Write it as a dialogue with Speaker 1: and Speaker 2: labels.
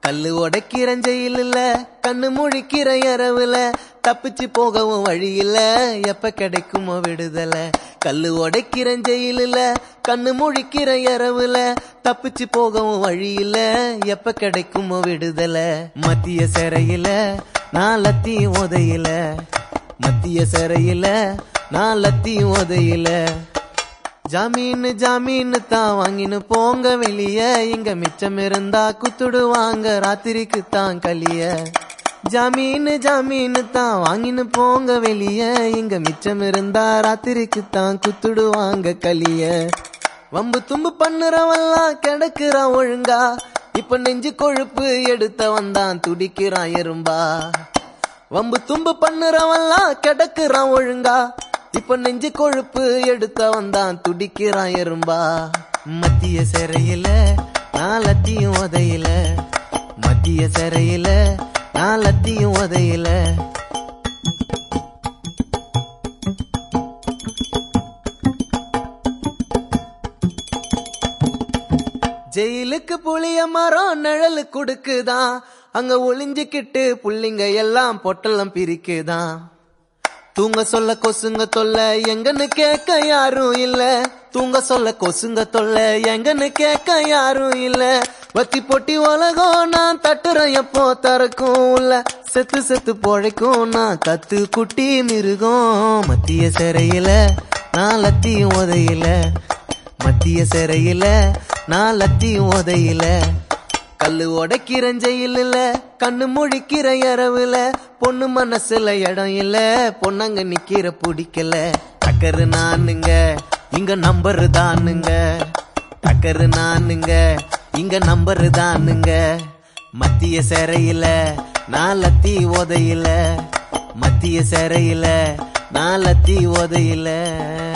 Speaker 1: கல்லு உடைக்கிற ஜெயில் இல்ல கண்ணு முழிக்கிற இரவுல தப்பிச்சு போகவும் வழி இல்ல எப்ப கிடைக்குமோ விடுதலை கல்லு உடைக்கிற ஜெயில் இல்ல கண்ணு முழிக்கிற இரவுல தப்பிச்சு போகவும் வழி இல்ல எப்ப கிடைக்குமோ விடுதலை மத்திய சிறையில நான் லத்தி உதையில மத்திய சிறையில நான் லத்தி உதையில ஜாமீன் ஜாமீன் தான் வாங்கின்னு போங்க வெளிய இங்க மிச்சம் இருந்தா குத்துடுவாங்க ராத்திரிக்கு தான் கலிய ஜாமீன் ஜாமீன் தான் வாங்கின்னு போங்க வெளிய இங்க மிச்சம் இருந்தா ராத்திரிக்கு தான் குத்துடுவாங்க கலிய வம்பு தும்பு பண்ணுறவெல்லாம் கிடக்குறான் ஒழுங்கா இப்ப நெஞ்சு கொழுப்பு எடுத்த வந்தான் துடிக்கிறான் எறும்பா வம்பு தும்பு பண்ணுறவன்லாம் கிடக்குறான் ஒழுங்கா இப்ப நெஞ்சு கொழுப்பு எடுத்த வந்தான் துடிக்கிறான் எறும்பா மத்திய சிறையில நான் லத்தியும் உதையில மத்திய சிறையில நான் லத்தியும் உதையில ஜெயிலுக்கு புளிய மரம் நிழலு கொடுக்குதான் அங்க ஒளிஞ்சுக்கிட்டு புள்ளிங்க எல்லாம் பொட்டலம் பிரிக்குதான் தூங்க சொல்ல கொசுங்க தொல்ல எங்கன்னு கேட்க யாரும் இல்ல தூங்க சொல்ல கொசுங்க தொல்ல எங்கன்னு கேட்க யாரும் இல்ல வத்தி பொட்டி உலகம் நான் தட்டுறேன் எப்போ தரக்கும் உள்ள செத்து செத்து பொழைக்கும் நான் கத்து குட்டி மிருகம் மத்திய சிறையில நான் லத்தியும் உதையில மத்திய சிறையில நான் லத்தியும் உதையில கல்லு உடைக்கிற ஜெயில் இல்ல கண்ணு முழிக்கிற இரவுல பொண்ணு மனசுல இடம் இல்ல பொண்ணங்க நிக்கிற பிடிக்கல டக்கரு நானுங்க இங்க நம்பரு தானுங்க டக்கரு நானுங்க இங்க நம்பரு தானுங்க மத்திய சிறையில நான் லத்தி உதையில மத்திய சிறையில நான் லத்தி உதையில